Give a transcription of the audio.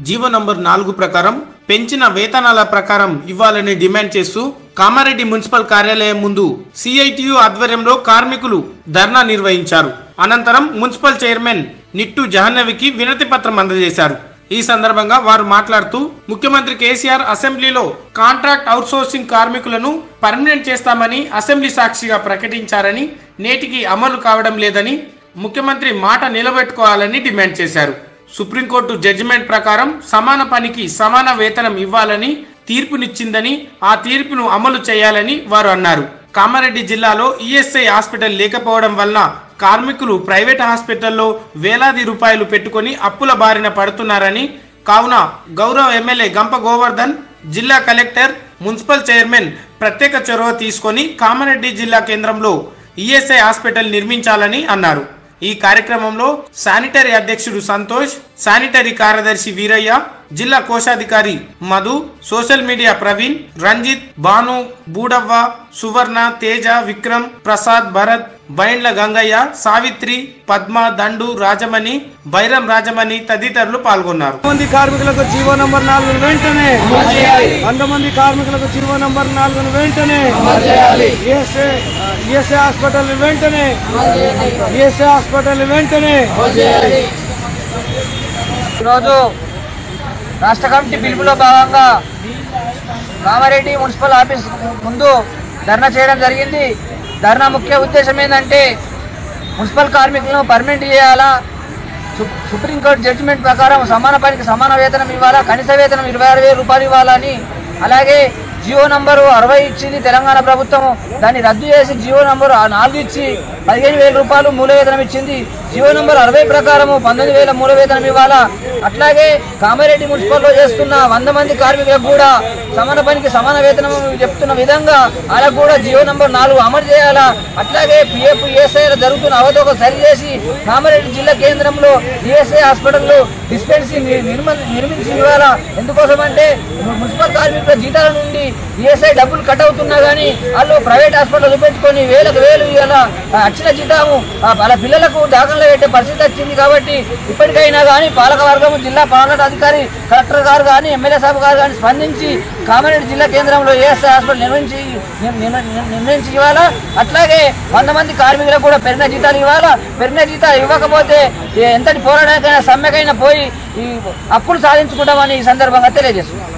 GO number నాలుగు ప్రకారం పెంచిన వేతనాల ప్రకారం ఇవ్వాలని డిమాండ్ చేస్తూ కామారెడ్డి మున్సిపల్ కార్యాలయం ముందు సిఐటియు ఆధ్వర్యంలో కార్మికులు ధర్నా నిర్వహించారు అనంతరం మున్సిపల్ చైర్మన్ నిట్టు జహన్నవికి వినతి పత్రం అందజేశారు ఈ సందర్భంగా వారు మాట్లాడుతూ ముఖ్యమంత్రి కేసీఆర్ అసెంబ్లీలో కాంట్రాక్ట్ అవుట్సోర్సింగ్ కార్మికులను పర్మనెంట్ చేస్తామని అసెంబ్లీ సాక్షిగా ప్రకటించారని నేటికి అమలు కావడం లేదని ముఖ్యమంత్రి మాట నిలబెట్టుకోవాలని డిమాండ్ చేశారు సుప్రీంకోర్టు జడ్జిమెంట్ ప్రకారం సమాన పనికి సమాన వేతనం ఇవ్వాలని తీర్పునిచ్చిందని ఆ తీర్పును అమలు చేయాలని వారు అన్నారు కామారెడ్డి జిల్లాలో ఈఎస్ఐ హాస్పిటల్ లేకపోవడం వలన కార్మికులు ప్రైవేట్ హాస్పిటల్లో వేలాది రూపాయలు పెట్టుకొని అప్పుల బారిన పడుతున్నారని కావున గౌరవ ఎమ్మెల్యే గంప గోవర్ధన్ జిల్లా కలెక్టర్ మున్సిపల్ చైర్మన్ ప్రత్యేక చొరవ తీసుకొని కామారెడ్డి జిల్లా కేంద్రంలో ఈఎస్ఐ హాస్పిటల్ నిర్మించాలని అన్నారు ఈ కార్యక్రమంలో శానిటరీ అధ్యక్షుడు సంతోష్ శానిటరీ కార్యదర్శి వీరయ్య జిల్లా కోశాధికారి మధు సోషల్ మీడియా ప్రవీణ్ రంజిత్ భాను బూడవ్వ సువర్ణ తేజ విక్రమ్ ప్రసాద్ భరత్ బైండ్ల గంగయ్య సావిత్రి పద్మ దండు రాజమణి బైరం రాజమణి తదితరులు పాల్గొన్నారు మంది కార్మికులకు జీవో నంబర్ నాలుగు వెంటనే వంద మంది కార్మికులకు జీవో నంబర్ నాలుగు వెంటనే ఈఎస్ఏ ఈఎస్ఏ హాస్పిటల్ వెంటనే ఈఎస్ఏ హాస్పిటల్ వెంటనే ఈరోజు రాష్ట్ర కమిటీ పిలుపులో భాగంగా కామారెడ్డి మున్సిపల్ ఆఫీస్ ముందు ధర్నా చేయడం జరిగింది ధర్నా ముఖ్య ఉద్దేశం ఏంటంటే మున్సిపల్ కార్మికులను పర్మనెంట్ చేయాలా సు- సుప్రీంకోర్టు జడ్జిమెంట్ ప్రకారం సమాన పనికి సమాన వేతనం ఇవ్వాలా కనీస వేతనం ఇరవై ఆరు వేల రూపాయలు ఇవ్వాలని అలాగే జియో నంబరు అరవై ఇచ్చింది తెలంగాణ ప్రభుత్వం దాన్ని రద్దు చేసి జియో నంబరు ఆ నాలుగు ఇచ్చి పదిహేను వేల రూపాయలు మూల వేతనం ఇచ్చింది జియో నంబర్ అరవై ప్రకారము పంతొమ్మిది వేల మూల వేతనం ఇవ్వాలా అట్లాగే కామారెడ్డి మున్సిపల్లో చేస్తున్న వంద మంది కార్మికులకు కూడా సమాన పనికి సమాన వేతనం చెప్తున్న విధంగా వాళ్ళకు కూడా జియో నంబర్ నాలుగు అమలు చేయాలా అట్లాగే పిఎఫ్ ఈఎస్ఐ జరుగుతున్న అవతోక సరిచేసి కామారెడ్డి జిల్లా కేంద్రంలో ఈఎస్ఐ హాస్పిటల్లో డిస్పెన్సరీ ని- నిర్మ- నిర్మించి ఇవ్వాలా ఎందుకోసం అంటే మున్సిపల్ కార్మికుల జీతాల నుండి ఈఎస్ఐ డబ్బులు కట్ అవుతున్నా కానీ వాళ్ళు ప్రైవేట్ హాస్పిటల్ పెట్టుకొని వేలకు వేలు ఇవాళ వచ్చిన జీతాము ఆ వాళ్ళ పిల్లలకు దాఖలు పెట్టే పరిస్థితి వచ్చింది కాబట్టి ఇప్పటికైనా కానీ పాలక వర్గం జిల్లా పాలన అధికారి కలెక్టర్ గారు కానీ ఎమ్మెల్యే సాబ్ గారు కానీ స్పందించి కామారెడ్డి జిల్లా కేంద్రంలో ఏఎస్ఐ హాస్పిటల్ నిర్మించి నిర్- నిర్- నిర్- నిర్ణయించి ఇవ్వాలా అట్లాగే వంద మంది కార్మికులకు కూడా పెరిగిన జీతాలు ఇవ్వాలా పెరిగిన జీతాలు ఇవ్వకపోతే ఏ- ఎంతటి పోరాటానికైనా సమ్మెకైనా పోయి ఈ అప్పులు సాధించుకుంటామని ఈ సందర్భంగా తెలియజేస్తున్నాం